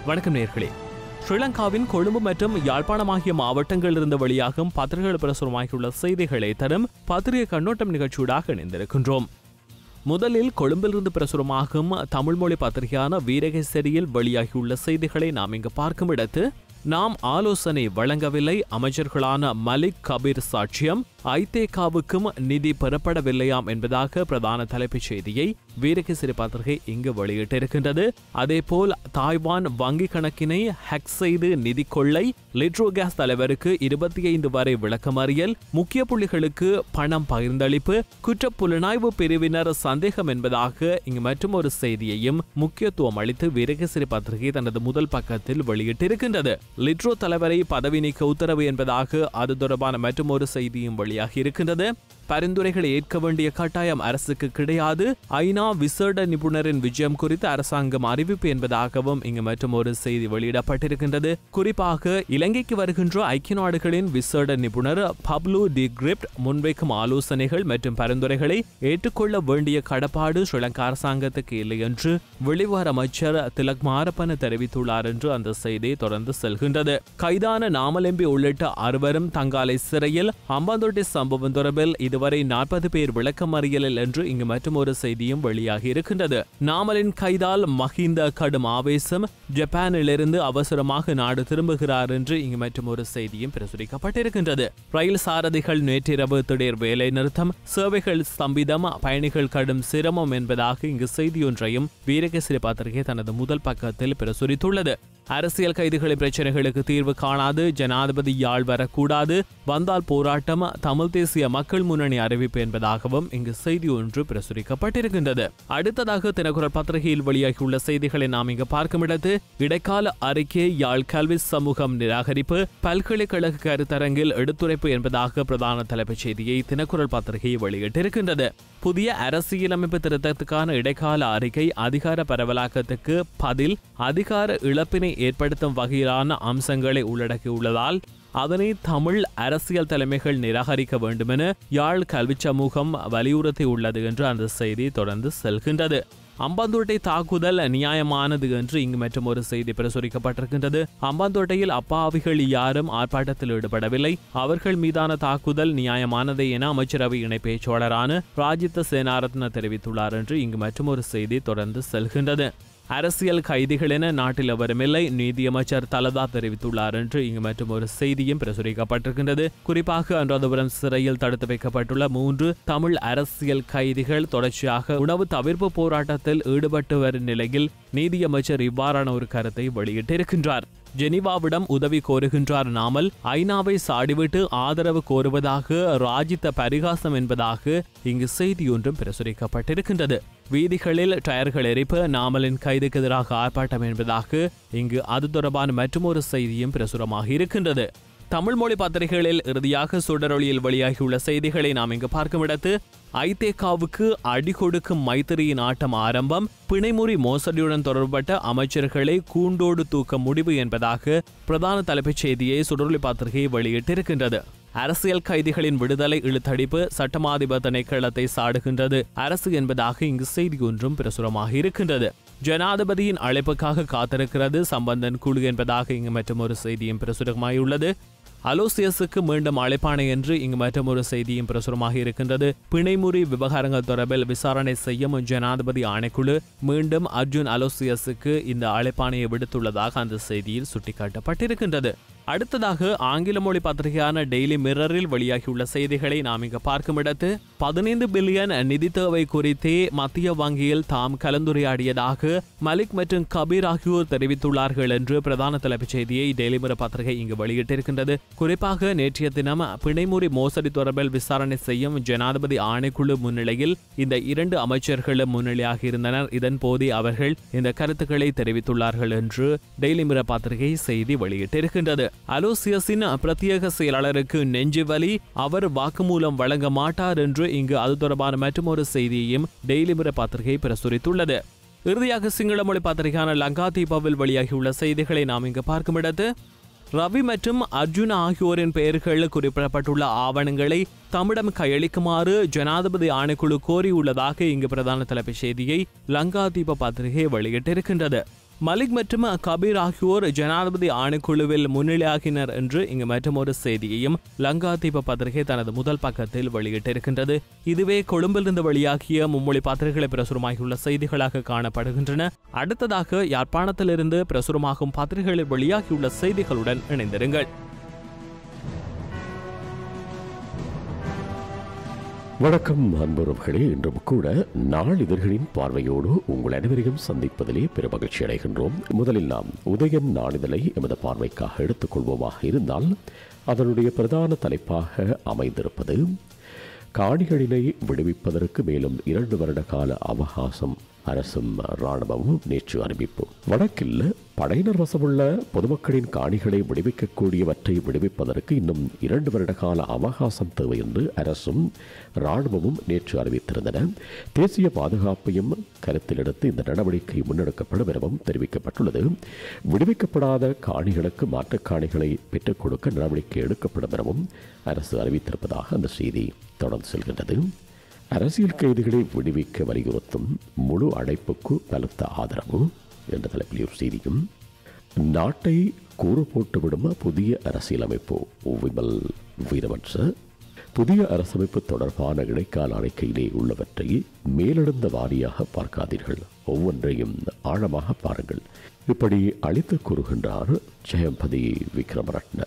வணக்கம் நேர்களே ஸ்ரீலங்காவின் கொழும்பு மற்றும் யாழ்ப்பாணம் ஆகிய மாவட்டங்களிலிருந்து வெளியாகும் பத்திரிகைகள் பிரசுரமாகியுள்ள செய்திகளை தரும் பத்திரிகை கண்ணோட்டம் நிகழ்ச்சியூடாக இணைந்திருக்கின்றோம் முதலில் கொழும்பிலிருந்து பிரசுரமாகும் தமிழ் மொழி பத்திரிகையான வீரகேசரியில் வெளியாகியுள்ள செய்திகளை நாம் இங்கு பார்க்கும் இடத்து நாம் ஆலோசனை வழங்கவில்லை அமைச்சர்களான மலிக் கபீர் சாட்சியம் ஐதேகாவுக்கும் நிதி பெறப்படவில்லையாம் என்பதாக பிரதான தலைப்புச் செய்தியை வீரகேசரி பத்திரிகை இங்கு வெளியிட்டிருக்கின்றது அதேபோல் தாய்வான் வங்கி கணக்கினை ஹேக் செய்து நிதி கொள்ளை லிட்ரோ கேஸ் தலைவருக்கு இருபத்தி ஐந்து வரை விளக்கமறியல் முக்கிய புள்ளிகளுக்கு பணம் பகிர்ந்தளிப்பு குற்ற புலனாய்வு பிரிவினர் சந்தேகம் என்பதாக இங்கு மற்றும் ஒரு செய்தியையும் முக்கியத்துவம் அளித்து வீரகேசரி பத்திரிகை தனது முதல் பக்கத்தில் வெளியிட்டிருக்கின்றது லிட்ரோ தலைவரை பதவி நீக்க உத்தரவு என்பதாக அது தொடர்பான மற்றும் ஒரு செய்தியும் வெளியாகி இருக்கின்றது பரிந்துரைகளை ஏற்க வேண்டிய கட்டாயம் அரசுக்கு கிடையாது ஐநா விசேட நிபுணரின் விஜயம் குறித்து அரசாங்கம் அறிவிப்பு என்பதாகவும் இங்கு மற்றும் ஒரு செய்தி வெளியிடப்பட்டிருக்கின்றது குறிப்பாக இலங்கைக்கு வருகின்ற ஐக்கிய நாடுகளின் விசேட நிபுணர் பப்லு டி கிரிப்ட் முன்வைக்கும் ஆலோசனைகள் மற்றும் பரிந்துரைகளை ஏற்றுக்கொள்ள வேண்டிய கடப்பாடு ஸ்ரீலங்கா அரசாங்கத்துக்கு இல்லை என்று வெளிவார அமைச்சர் திலக் மாரப்பன தெரிவித்துள்ளார் என்று அந்த செய்தி தொடர்ந்து செல்கின்றது கைதான நாமலெம்பி உள்ளிட்ட அறுவரும் தங்காலை சிறையில் அம்பாந்தோட்டை சம்பவம் தொடர்பில் இதுவரை நாற்பது பேர் விளக்கமறியலில் என்று இங்கு மற்றும் ஒரு செய்தியும் வெளியாகி இருக்கின்றது நாமலின் கைதால் மஹிந்த கடும் ஆவேசம் ஜப்பானிலிருந்து அவசரமாக நாடு திரும்புகிறார் என்று இங்கு மற்றும் ஒரு செய்தியும் பிரசுரிக்கப்பட்டிருக்கின்றது ரயில் சாரதிகள் நேற்றிரவு திடீர் வேலை நிறுத்தம் சேவைகள் ஸ்தம்பிதம் பயணிகள் கடும் சிரமம் என்பதாக இங்கு செய்தியொன்றையும் வீரகேசரி பத்திரிகை தனது முதல் பக்கத்தில் பிரசுரித்துள்ளது அரசியல் கைதிகளின் பிரச்சனைகளுக்கு தீர்வு காணாது ஜனாதிபதி யாழ் வரக்கூடாது வந்தால் போராட்டம் தமிழ் தேசிய மக்கள் முன்னணி அறிவிப்பு என்பதாகவும் இங்கு செய்தி ஒன்று பிரசுரிக்கப்பட்டிருக்கின்றது அடுத்ததாக தினக்குரல் பத்திரிகையில் வெளியாகியுள்ள செய்திகளை நாம் இங்கு பார்க்கும் இடத்து இடைக்கால அறிக்கை யாழ் கல்வி சமூகம் நிராகரிப்பு பல்கலைக்கழக கருத்தரங்கில் எடுத்துரைப்பு என்பதாக பிரதான தலைப்புச் செய்தியை தினக்குரல் பத்திரிகை வெளியிட்டிருக்கின்றது புதிய அரசியலமைப்பு திருத்தத்துக்கான இடைக்கால அறிக்கை அதிகார பரவலாக்கத்துக்கு பதில் அதிகார இழப்பினை ஏற்படுத்தும் வகையிலான அம்சங்களை உள்ளடக்கியுள்ளதால் அதனை தமிழ் அரசியல் தலைமைகள் நிராகரிக்க வேண்டுமென யாழ் கல்வி சமூகம் வலியுறுத்தியுள்ளது என்று அந்த செய்தி தொடர்ந்து செல்கின்றது அம்பாந்தோட்டை தாக்குதல் நியாயமானது என்று இங்கு மற்றும் ஒரு செய்தி பிரசுரிக்கப்பட்டிருக்கின்றது அம்பாந்தோட்டையில் அப்பாவிகள் யாரும் ஆர்ப்பாட்டத்தில் ஈடுபடவில்லை அவர்கள் மீதான தாக்குதல் நியாயமானது என அமைச்சரவை இணை பேச்சாளரான ராஜித்த சேனாரத்ன தெரிவித்துள்ளார் என்று இங்கு மற்றும் ஒரு செய்தி தொடர்ந்து செல்கின்றது அரசியல் கைதிகள் என நாட்டில் எவருமில்லை நீதியமைச்சர் தலதா தெரிவித்துள்ளார் என்று இங்கு மற்றும் ஒரு செய்தியும் பிரசுரிக்கப்பட்டிருக்கின்றது குறிப்பாக அனுராதபுரம் சிறையில் தடுத்து வைக்கப்பட்டுள்ள மூன்று தமிழ் அரசியல் கைதிகள் தொடர்ச்சியாக உணவு தவிர்ப்பு போராட்டத்தில் ஈடுபட்டு வரும் நிலையில் நீதியமைச்சர் இவ்வாறான ஒரு கருத்தை வெளியிட்டிருக்கின்றார் ஜெனிவாவிடம் உதவி கோருகின்றார் நாமல் ஐநாவை சாடிவிட்டு ஆதரவு கோருவதாக ராஜித்த பரிகாசம் என்பதாக இங்கு செய்தியொன்றும் பிரசுரிக்கப்பட்டிருக்கின்றது வீதிகளில் டயர்கள் எரிப்பு நாமலின் கைதுக்கு எதிராக ஆர்ப்பாட்டம் என்பதாக இங்கு அது தொடர்பான மற்றொரு செய்தியும் பிரசுரமாக இருக்கின்றது தமிழ் மொழி பத்திரிகைகளில் இறுதியாக சுடரொளியில் வெளியாகியுள்ள செய்திகளை நாம் இங்கு பார்க்கும் இடத்து ஐதேகாவுக்கு அடி கொடுக்கும் மைத்திரியின் ஆட்டம் ஆரம்பம் பிணைமுறி மோசடியுடன் தொடர்பட்ட அமைச்சர்களை கூண்டோடு தூக்க முடிவு என்பதாக பிரதான தலைப்புச் செய்தியை சுடரொளி பத்திரிகை வெளியிட்டிருக்கின்றது அரசியல் கைதிகளின் விடுதலை இழுத்தடிப்பு சட்டமாதிபர் திணைக்களத்தை சாடுகின்றது அரசு என்பதாக இங்கு செய்தி ஒன்றும் பிரசுரமாக இருக்கின்றது ஜனாதிபதியின் அழைப்புக்காக காத்திருக்கிறது சம்பந்தன் குழு என்பதாக இங்கு மற்றும் ஒரு செய்தியும் பிரசுரமாயுள்ளது அலோசியஸுக்கு மீண்டும் அழைப்பானை என்று இங்கு மற்றும் ஒரு செய்தியும் பிரசுரமாக இருக்கின்றது பிணைமுறி விவகாரங்கள் தொடர்பில் விசாரணை செய்யும் ஜனாதிபதி ஆணைக்குழு மீண்டும் அர்ஜுன் அலோசியஸுக்கு இந்த அழைப்பானையை விடுத்துள்ளதாக அந்த செய்தியில் சுட்டிக்காட்டப்பட்டிருக்கின்றது அடுத்ததாக ஆங்கில மொழி பத்திரிகையான டெய்லி மிரரில் வெளியாகியுள்ள செய்திகளை நாம் இங்கு பார்க்கும் இடத்து பதினைந்து பில்லியன் நிதி தேவை குறித்தே மத்திய வங்கியில் தாம் கலந்துரையாடியதாக மலிக் மற்றும் கபீர் ஆகியோர் தெரிவித்துள்ளார்கள் என்று பிரதான தலைப்புச் செய்தியை டெய்லி மிரர் பத்திரிகை இங்கு வெளியிட்டிருக்கின்றது குறிப்பாக நேற்றைய தினம் பிணைமுறி மோசடி தொடர்பில் விசாரணை செய்யும் ஜனாதிபதி ஆணைக்குழு முன்னிலையில் இந்த இரண்டு அமைச்சர்களும் முன்னிலையாக இருந்தனர் இதன் போதே அவர்கள் இந்த கருத்துக்களை தெரிவித்துள்ளார்கள் என்று டெய்லி மிரர் பத்திரிகை செய்தி வெளியிட்டிருக்கின்றது அலோசியஸின் பிரத்யேக செயலாளருக்கு நெஞ்சு வலி அவர் வாக்குமூலம் வழங்க மாட்டார் என்று இங்கு அது தொடர்பான மற்றொரு செய்தியையும் டெய்லி மிரர் பத்திரிகை பிரசுரித்துள்ளது இறுதியாக சிங்கள மொழி பத்திரிகையான லங்கா தீபாவில் வெளியாகியுள்ள செய்திகளை நாம் இங்கு பார்க்கும் இடத்து ரவி மற்றும் அர்ஜுன் ஆகியோரின் பெயர்கள் குறிப்பிடப்பட்டுள்ள ஆவணங்களை தம்மிடம் கையளிக்குமாறு ஜனாதிபதி ஆணைக்குழு கோரியுள்ளதாக இங்கு பிரதான தலைப்புச் செய்தியை லங்கா தீப பத்திரிகை வெளியிட்டிருக்கின்றது மலிக் மற்றும் கபீர் ஆகியோர் ஜனாதிபதி ஆணைக்குழுவில் முன்னிலையாகினர் என்று இங்கு மற்றும் ஒரு செய்தியையும் லங்காதீப பத்திரிகை தனது முதல் பக்கத்தில் வெளியிட்டிருக்கின்றது இதுவே கொழும்பிலிருந்து வெளியாகிய மும்மொழி பத்திரிகைகளை பிரசுரமாகியுள்ள செய்திகளாக காணப்படுகின்றன அடுத்ததாக யாழ்ப்பாணத்திலிருந்து பிரசுரமாகும் பத்திரிகைகளில் வெளியாகியுள்ள செய்திகளுடன் இணைந்திருங்கள் வணக்கம் அன்புறவுகளே இன்றும் கூட நாளிதழ்களின் பார்வையோடு உங்கள் அனைவரையும் சந்திப்பதிலே பெருமகிழ்ச்சி அடைகின்றோம் முதலில் நாம் உதயன் நாளிதழை எமது பார்வைக்காக எடுத்துக்கொள்வோமாக இருந்தால் அதனுடைய பிரதான தலைப்பாக அமைந்திருப்பது காணிகளினை விடுவிப்பதற்கு மேலும் இரண்டு வருட கால அவகாசம் அரசும் இராணுவமும் நேற்று அறிவிப்பு வடக்கில் படையினர் வசமுள்ள பொதுமக்களின் காணிகளை விடுவிக்கக்கூடியவற்றை விடுவிப்பதற்கு இன்னும் இரண்டு வருட கால அவகாசம் தேவை என்று அரசும் இராணுவமும் நேற்று அறிவித்திருந்தன தேசிய பாதுகாப்பையும் கருத்தில் எடுத்து இந்த நடவடிக்கை முன்னெடுக்கப்படும் எனவும் தெரிவிக்கப்பட்டுள்ளது விடுவிக்கப்படாத காணிகளுக்கு மாற்றுக் காணிகளை பெற்றுக் கொடுக்க நடவடிக்கை எடுக்கப்படும் எனவும் அரசு அறிவித்திருப்பதாக அந்த செய்தி தொடர்ந்து செல்கின்றது அரசியல் கைதிகளை விடுவிக்க வலியுறுத்தும் முழு அழைப்புக்கு பலத்த ஆதரவு என்ற தலைப்பில் ஒரு செய்தியும் நாட்டை கூறு போட்டுவிடும் புதிய அரசியலமைப்பு விமல் வீரவன்ச புதிய அரசமைப்பு தொடர்பான இடைக்கால அறிக்கையிலே உள்ளவற்றை மேலெழுந்த வாரியாக பார்க்காதீர்கள் ஒவ்வொன்றையும் ஆழமாக பாருங்கள் இப்படி அழித்து கூறுகின்றார் ஜெயம்பதி விக்ரமரட்ன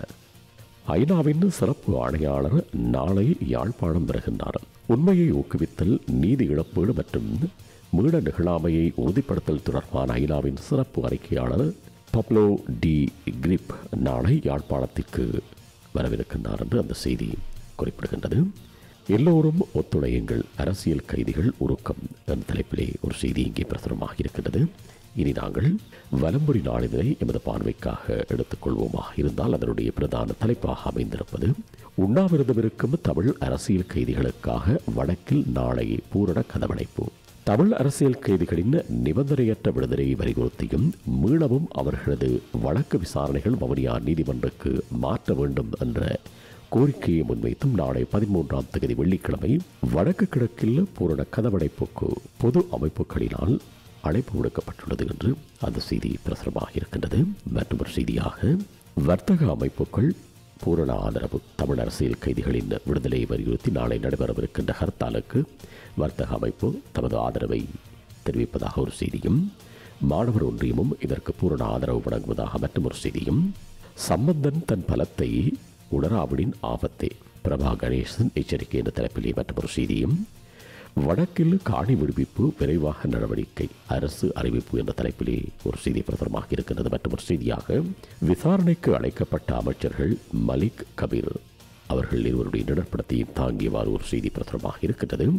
ஐநாவின் சிறப்பு ஆணையாளர் நாளை யாழ்ப்பாணம் வருகின்றார் உண்மையை ஊக்குவித்தல் நீதி இழப்பீடு மற்றும் மீள நிகழாமையை உறுதிப்படுத்தல் தொடர்பான ஐநாவின் சிறப்பு அறிக்கையாளர் பப்ளோ டி கிரிப் நாளை யாழ்ப்பாணத்திற்கு வரவிருக்கின்றார் என்று அந்த செய்தி குறிப்பிடுகின்றது எல்லோரும் ஒத்துழையுங்கள் அரசியல் கைதிகள் உருக்கம் என்ற தலைப்பிலே ஒரு செய்தி இங்கே பிரசுரமாக இருக்கின்றது இனி நாங்கள் வலம்புரி நாளிதழை எமது பார்வைக்காக எடுத்துக்கொள்வோமாக இருந்தால் அதனுடைய பிரதான தலைப்பாக அமைந்திருப்பது உண்ணாவிரதம் இருக்கும் தமிழ் அரசியல் கைதிகளுக்காக வடக்கில் நாளை பூரண கதவடைப்பு தமிழ் அரசியல் கைதிகளின் நிபந்தனையற்ற விடுதலையை வலியுறுத்தியும் மீளவும் அவர்களது வழக்கு விசாரணைகள் வவுனியா நீதிமன்றக்கு மாற்ற வேண்டும் என்ற கோரிக்கையை முன்வைத்தும் நாளை பதிமூன்றாம் தேதி வெள்ளிக்கிழமை வடக்கு கிழக்கில் பூரண கதவடைப்புக்கு பொது அமைப்புகளினால் அழைப்பு விடுக்கப்பட்டுள்ளது என்று அந்த செய்தி பிரசுரமாக இருக்கின்றது மற்றொரு செய்தியாக வர்த்தக அமைப்புகள் பூரண ஆதரவு தமிழ் அரசியல் கைதிகளின் விடுதலையை வலியுறுத்தி நாளை நடைபெறவிருக்கின்ற ஹர்த்தாலுக்கு வர்த்தக அமைப்பு தமது ஆதரவை தெரிவிப்பதாக ஒரு செய்தியும் மாணவர் ஒன்றியமும் இதற்கு பூரண ஆதரவு வழங்குவதாக மற்றொரு செய்தியும் சம்பந்தன் தன் பலத்தை உணராவிடின் ஆபத்தே பிரபா கணேசன் எச்சரிக்கை என்ற தலைப்பிலே மற்றொரு செய்தியும் வடக்கில் காணி விடுவிப்பு விரைவாக நடவடிக்கை அரசு அறிவிப்பு என்ற தலைப்பிலே ஒரு செய்தி பிரசுரமாக இருக்கின்றது மற்றும் ஒரு செய்தியாக விசாரணைக்கு அழைக்கப்பட்ட அமைச்சர்கள் மலிக் கபீர் அவர்கள் இருவருடைய நிடற்படத்தையும் தாங்கியவாறு ஒரு செய்தி பிரசுரமாக இருக்கின்றது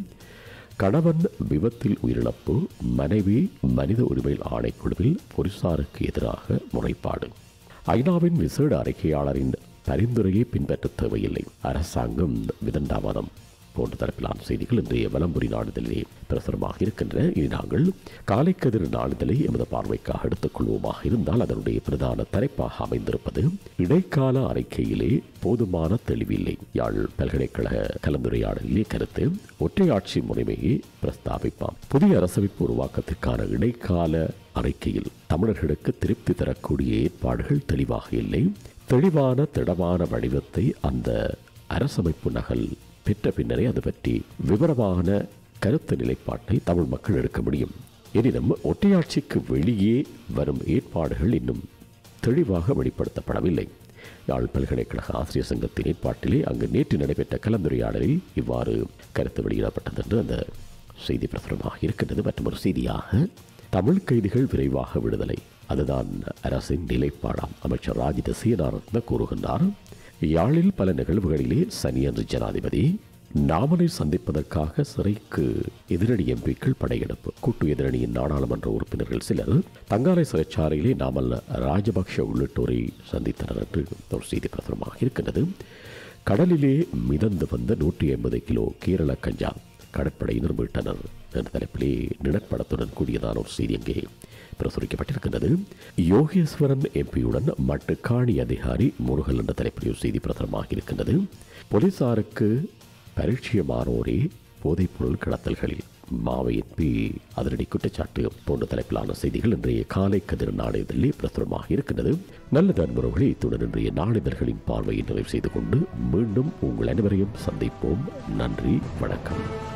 கணவன் விபத்தில் உயிரிழப்பு மனைவி மனித உரிமைகள் ஆணைக்குழுவில் போலீசாருக்கு எதிராக முறைப்பாடு ஐநாவின் விசேட அறிக்கையாளரின் பரிந்துரையை பின்பற்ற தேவையில்லை அரசாங்கம் விதண்டாவாதம் போன்ற தரப்பிலான செய்திகள் இன்றைய வலம்புரி நாளிதழிலே பிரசுரமாக இருக்கின்றன இனி நாங்கள் காலைக்கதிர் நாளிதழை எமது பார்வைக்காக எடுத்துக்கொள்வோமாக இருந்தால் அதனுடைய பிரதான தலைப்பாக அமைந்திருப்பது இடைக்கால அறிக்கையிலே போதுமான தெளிவில்லை யாழ் பல்கலைக்கழக கலந்துரையாடலிலே கருத்து ஒற்றையாட்சி முறைமையை பிரஸ்தாபிப்பாம் புதிய அரசமைப்பு உருவாக்கத்திற்கான இடைக்கால அறிக்கையில் தமிழர்களுக்கு திருப்தி தரக்கூடிய ஏற்பாடுகள் தெளிவாக இல்லை தெளிவான திடமான வடிவத்தை அந்த அரசமைப்பு நகல் பெற்ற பின்னரே அது பற்றி விவரமான கருத்து நிலைப்பாட்டை தமிழ் மக்கள் எடுக்க முடியும் எனினும் ஒற்றையாட்சிக்கு வெளியே வரும் ஏற்பாடுகள் இன்னும் தெளிவாக வெளிப்படுத்தப்படவில்லை யாழ் பல்கலைக்கழக ஆசிரியர் சங்கத்தின் ஏற்பாட்டிலே அங்கு நேற்று நடைபெற்ற கலந்துரையாடலில் இவ்வாறு கருத்து வெளியிடப்பட்டது என்று அந்த செய்தி பிரசுரமாக இருக்கின்றது மற்றும் ஒரு செய்தியாக தமிழ் கைதிகள் விரைவாக விடுதலை அதுதான் அரசின் நிலைப்பாடாம் அமைச்சர் ராஜித சீனாரத்ன கூறுகின்றார் யாழில் பல நிகழ்வுகளிலே சனியன்று ஜனாதிபதி நாமனை சந்திப்பதற்காக சிறைக்கு எதிரணி எம்பிக்கள் படையெடுப்பு கூட்டு எதிரணியின் நாடாளுமன்ற உறுப்பினர்கள் சிலர் தங்காலை சிறைச்சாலையிலே நாமல் ராஜபக்ஷ உள்ளிட்டோரை சந்தித்தனர் என்று ஒரு செய்தி பிரசுரமாக இருக்கின்றது கடலிலே மிதந்து வந்த நூற்றி ஐம்பது கிலோ கேரள கஞ்சா கடற்படையினர் மீட்டனர் என்ற தலைப்பிலே நிழற்படத்துடன் கூடியதான ஒரு செய்தி அங்கே பிரசுரிக்கப்பட்டிருக்கின்றது யோகேஸ்வரன் எம்பியுடன் மட்டுக்காணி அதிகாரி முருகல் என்ற தலைப்பில் ஒரு செய்தி பிரசுரமாக இருக்கின்றது போலீசாருக்கு பரிட்சயமானோரே போதைப்பொருள் கடத்தல்களில் மாவையின் அதிரடி குற்றச்சாட்டு போன்ற தலைப்பிலான செய்திகள் இன்றைய காலை கதிர் நாணயத்திலே பிரசுரமாக இருக்கிறது நல்ல நண்பர்களே இத்துடன் இன்றைய நாளிதழ்களின் பார்வையை நிறைவு செய்து கொண்டு மீண்டும் உங்கள் அனைவரையும் சந்திப்போம் நன்றி வணக்கம்